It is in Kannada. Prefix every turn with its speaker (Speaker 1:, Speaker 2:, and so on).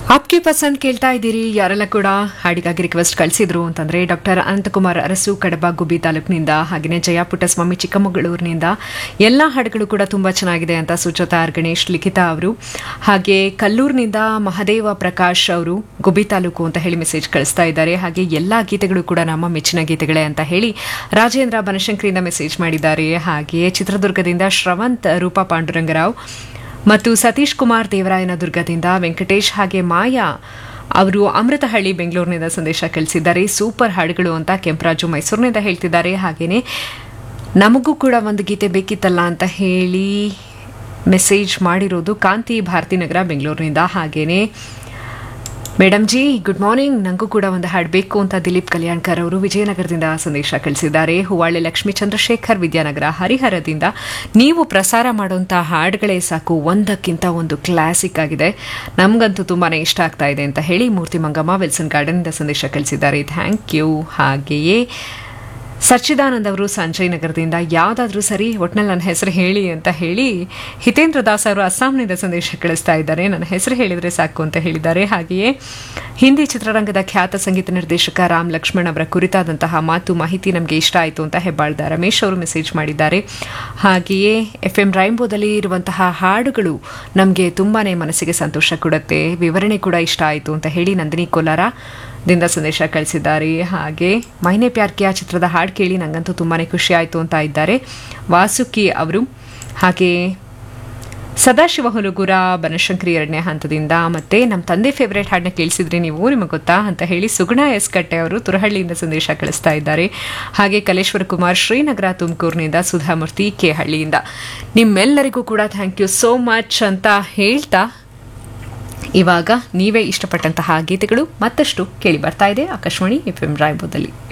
Speaker 1: ಆಪ್ಗೆ ಪಸಂದ್ ಕೇಳ್ತಾ ಇದ್ದೀರಿ ಯಾರೆಲ್ಲ ಕೂಡ ಹಾಡಿಗಾಗಿ ರಿಕ್ವೆಸ್ಟ್ ಕಳಿಸಿದ್ರು ಅಂತಂದ್ರೆ ಡಾಕ್ಟರ್ ಅನಂತಕುಮಾರ್ ಅರಸು ಕಡಬ ಗುಬ್ಬಿ ತಾಲೂಕಿನಿಂದ ಹಾಗೆಯೇ ಜಯ ಪುಟ್ಟಸ್ವಾಮಿ ಚಿಕ್ಕಮಗಳೂರಿನಿಂದ ಎಲ್ಲ ಹಾಡುಗಳು ಕೂಡ ತುಂಬಾ ಚೆನ್ನಾಗಿದೆ ಅಂತ ಸುಜಾತಾ ಆರ್ ಗಣೇಶ್ ಲಿಖಿತಾ ಅವರು ಹಾಗೆ ಕಲ್ಲೂರಿನಿಂದ ಮಹದೇವ ಪ್ರಕಾಶ್ ಅವರು ಗುಬ್ಬಿ ತಾಲೂಕು ಅಂತ ಹೇಳಿ ಮೆಸೇಜ್ ಕಳಿಸ್ತಾ ಇದ್ದಾರೆ ಹಾಗೆ ಎಲ್ಲಾ ಗೀತೆಗಳು ಕೂಡ ನಮ್ಮ ಮೆಚ್ಚಿನ ಗೀತೆಗಳೇ ಅಂತ ಹೇಳಿ ರಾಜೇಂದ್ರ ಬನಶಂಕರಿಂದ ಮೆಸೇಜ್ ಮಾಡಿದ್ದಾರೆ ಹಾಗೆಯೇ ಚಿತ್ರದುರ್ಗದಿಂದ ಶ್ರವಂತ್ ರೂಪಾ ಪಾಂಡುರಂಗರಾವ್ ಮತ್ತು ಸತೀಶ್ ಕುಮಾರ್ ದೇವರಾಯನ ದುರ್ಗದಿಂದ ವೆಂಕಟೇಶ್ ಹಾಗೆ ಮಾಯಾ ಅವರು ಅಮೃತಹಳ್ಳಿ ಬೆಂಗಳೂರಿನಿಂದ ಸಂದೇಶ ಕಳಿಸಿದ್ದಾರೆ ಸೂಪರ್ ಹಾಡುಗಳು ಅಂತ ಕೆಂಪರಾಜು ಮೈಸೂರಿನಿಂದ ಹೇಳ್ತಿದ್ದಾರೆ ಹಾಗೇನೆ ನಮಗೂ ಕೂಡ ಒಂದು ಗೀತೆ ಬೇಕಿತ್ತಲ್ಲ ಅಂತ ಹೇಳಿ ಮೆಸೇಜ್ ಮಾಡಿರೋದು ಕಾಂತಿ ಭಾರತಿನಗರ ಬೆಂಗಳೂರಿನಿಂದ ಹಾಗೇನೆ ಮೇಡಮ್ ಜಿ ಗುಡ್ ಮಾರ್ನಿಂಗ್ ನನಗೂ ಕೂಡ ಒಂದು ಹಾಡು ಬೇಕು ಅಂತ ದಿಲೀಪ್ ಕಲ್ಯಾಣ್ಕರ್ ಅವರು ವಿಜಯನಗರದಿಂದ ಸಂದೇಶ ಕಳಿಸಿದ್ದಾರೆ ಹೂವಾಳೆ ಲಕ್ಷ್ಮೀ ಚಂದ್ರಶೇಖರ್ ವಿದ್ಯಾನಗರ ಹರಿಹರದಿಂದ ನೀವು ಪ್ರಸಾರ ಮಾಡುವಂಥ ಹಾಡುಗಳೇ ಸಾಕು ಒಂದಕ್ಕಿಂತ ಒಂದು ಕ್ಲಾಸಿಕ್ ಆಗಿದೆ ನಮಗಂತೂ ತುಂಬಾ ಇಷ್ಟ ಆಗ್ತಾ ಇದೆ ಅಂತ ಹೇಳಿ ಮೂರ್ತಿ ಮಂಗಮ್ಮ ವಿಲ್ಸನ್ ಗಾರ್ಡನ್ನಿಂದ ಸಂದೇಶ ಕಳಿಸಿದ್ದಾರೆ ಥ್ಯಾಂಕ್ ಯು ಹಾಗೆಯೇ ಸಚ್ಚಿದಾನಂದ್ ಅವರು ಸಂಜಯ್ ನಗರದಿಂದ ಯಾವುದಾದ್ರೂ ಸರಿ ಒಟ್ನಲ್ಲಿ ನನ್ನ ಹೆಸರು ಹೇಳಿ ಅಂತ ಹೇಳಿ ಹಿತೇಂದ್ರ ದಾಸ್ ಅವರು ಅಸ್ಸಾಂನಿಂದ ಸಂದೇಶ ಕಳಿಸ್ತಾ ಇದ್ದಾರೆ ನನ್ನ ಹೆಸರು ಹೇಳಿದರೆ ಸಾಕು ಅಂತ ಹೇಳಿದ್ದಾರೆ ಹಾಗೆಯೇ ಹಿಂದಿ ಚಿತ್ರರಂಗದ ಖ್ಯಾತ ಸಂಗೀತ ನಿರ್ದೇಶಕ ರಾಮ್ ಲಕ್ಷ್ಮಣ್ ಅವರ ಕುರಿತಾದಂತಹ ಮಾತು ಮಾಹಿತಿ ನಮಗೆ ಇಷ್ಟ ಆಯಿತು ಅಂತ ಹೆಬ್ಬಾಳ್ದ ರಮೇಶ್ ಅವರು ಮೆಸೇಜ್ ಮಾಡಿದ್ದಾರೆ ಹಾಗೆಯೇ ಎಫ್ ಎಂ ರೈಂಬೋದಲ್ಲಿ ಇರುವಂತಹ ಹಾಡುಗಳು ನಮಗೆ ತುಂಬಾ ಮನಸ್ಸಿಗೆ ಸಂತೋಷ ಕೊಡುತ್ತೆ ವಿವರಣೆ ಕೂಡ ಇಷ್ಟ ಆಯಿತು ಅಂತ ಹೇಳಿ ನಂದಿನಿ ಕೋಲಾರ ದಿಂದ ಸಂದೇಶ ಕಳಿಸಿದ್ದಾರೆ ಹಾಗೆ ಮೈನೆ ಪ್ಯಾರ್ ಕಿಯಾ ಚಿತ್ರದ ಹಾಡು ಕೇಳಿ ನಂಗಂತೂ ತುಂಬಾ ಖುಷಿ ಆಯಿತು ಅಂತ ಇದ್ದಾರೆ ವಾಸುಕಿ ಅವರು ಹಾಗೆ ಸದಾಶಿವ ಹುಲುಗುರ ಬನಶಂಕರಿ ಎರಡನೇ ಹಂತದಿಂದ ಮತ್ತೆ ನಮ್ಮ ತಂದೆ ಫೇವ್ರೇಟ್ ಹಾಡನ್ನ ಕೇಳಿಸಿದ್ರಿ ನೀವು ನಿಮಗೆ ಗೊತ್ತಾ ಅಂತ ಹೇಳಿ ಸುಗುಣ ಎಸ್ ಕಟ್ಟೆ ಅವರು ತುರಹಳ್ಳಿಯಿಂದ ಸಂದೇಶ ಕಳಿಸ್ತಾ ಇದ್ದಾರೆ ಹಾಗೆ ಕಲೇಶ್ವರ ಕುಮಾರ್ ಶ್ರೀನಗರ ತುಮಕೂರಿನಿಂದ ಸುಧಾಮೂರ್ತಿ ಕೆ ಹಳ್ಳಿಯಿಂದ ನಿಮ್ಮೆಲ್ಲರಿಗೂ ಕೂಡ ಥ್ಯಾಂಕ್ ಯು ಸೋ ಮಚ್ ಅಂತ ಹೇಳ್ತಾ ಇವಾಗ ನೀವೇ ಇಷ್ಟಪಟ್ಟಂತಹ ಗೀತೆಗಳು ಮತ್ತಷ್ಟು ಕೇಳಿ ಬರ್ತಾ ಇದೆ ಆಕಾಶವಾಣಿ ಎಫ್ ಎಂ ರಾಯಬೋದಲ್ಲಿ